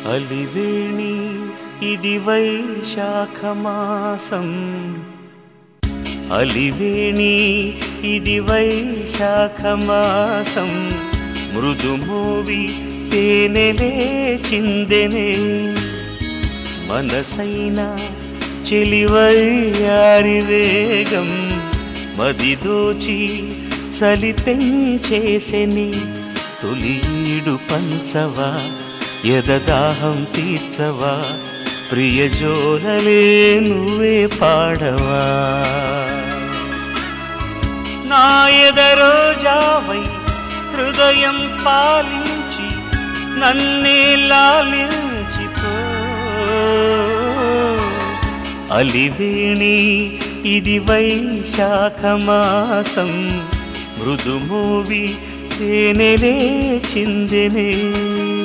అలివేణి ఇది వైశాఖ మాసం అలివేణి ఇది వైశాఖ మాసం మృదుమోవి తేనెలే చిందెనే మనసైన చెలివయ్యారి వేగం మదిదోచి చలి పెంచేసెని తొలీడు పంచవా ఎదదాహం తీర్చవా ప్రియజోలలే నువ్వే పాడవా నా ఎదరోజావై హృదయం పాలించి నన్నే లాలించిపో అలివేణి ఇది వైశాఖ మాసం మృదుమూవి తేనెలే చిందెనే